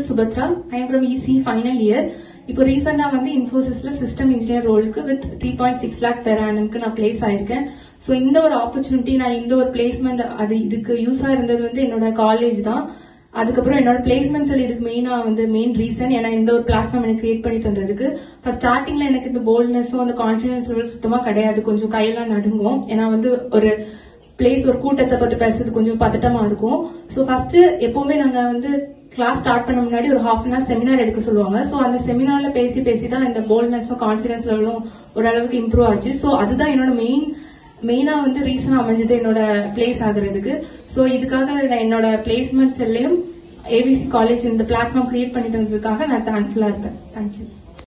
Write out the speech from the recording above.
Subhadra I am from EC final year இப்போ ரீசெண்டா வந்து இன்ஃபோசிஸ்ல சிஸ்டம் இன்ஜினியர் ரோலுக்கு with three point six lakh per ஆனம்க்கு நான் பிளேஸ் ஆயிருக்கேன் ஸோ இந்த ஒரு ஆப்பர்ச்சுனிட்டி நான் இந்த ஒரு பிளேஸ்மெண்ட் அது இதுக்கு யூஸா இருந்தது வந்து என்னோட காலேஜ் தான் அதுக்கப்புறம் என்னோட பிளேஸ்மெண்ட்ஸ் இதுக்கு மெயினா வந்து மெயின் ரீசன் ஏன்னா இந்த ஒரு பிளாட்ஃபார்ம் எனக்கு கிரியேட் பண்ணி தந்ததுக்கு ஃபர்ஸ்ட் ஸ்டார்டிங்ல எனக்கு இந்த போல்ட்னஸும் அந்த கான்ஃபிடன்ஸ் லெவல் சுத்தமா கிடையாது கொஞ்சம் கையெல்லாம் நடுங்கும் ஏன்னா வந்து ஒரு பிளேஸ் ஒரு கூட்டத்தை பத்தி பேசுறது கொஞ்சம் பதட்டமா இருக்கும் ஸோ ஃபர்ஸ்ட் எப்பவுமே நாங்க வந்து கிளாஸ் ஸ்டார்ட் பண்ண முன்னாடி ஒரு ஹாஃப் அன் ஹவர் செமினார் எடுக்க சொல்லுவாங்க ஸோ அந்த செமினார்ல பேசி பேசி தான் இந்த போல்ட்னஸும் கான்ஃபிடன்ஸ் லெவலும் ஓரளவுக்கு இம்ப்ரூவ் ஆச்சு ஸோ அதுதான் என்னோட மெயின் மெயினா வந்து ரீசன் அமைஞ்சது என்னோட பிளேஸ் ஆகுறதுக்கு ஸோ இதுக்காக நான் என்னோட பிளேஸ்மெண்ட்ஸ் எல்லையும் ஏபிசி காலேஜ் இந்த பிளாட்ஃபார்ம் கிரியேட் பண்ணி தந்ததுக்காக நான் தேங்க்ஃபுல்லா இருப்பேன் தேங்க்யூ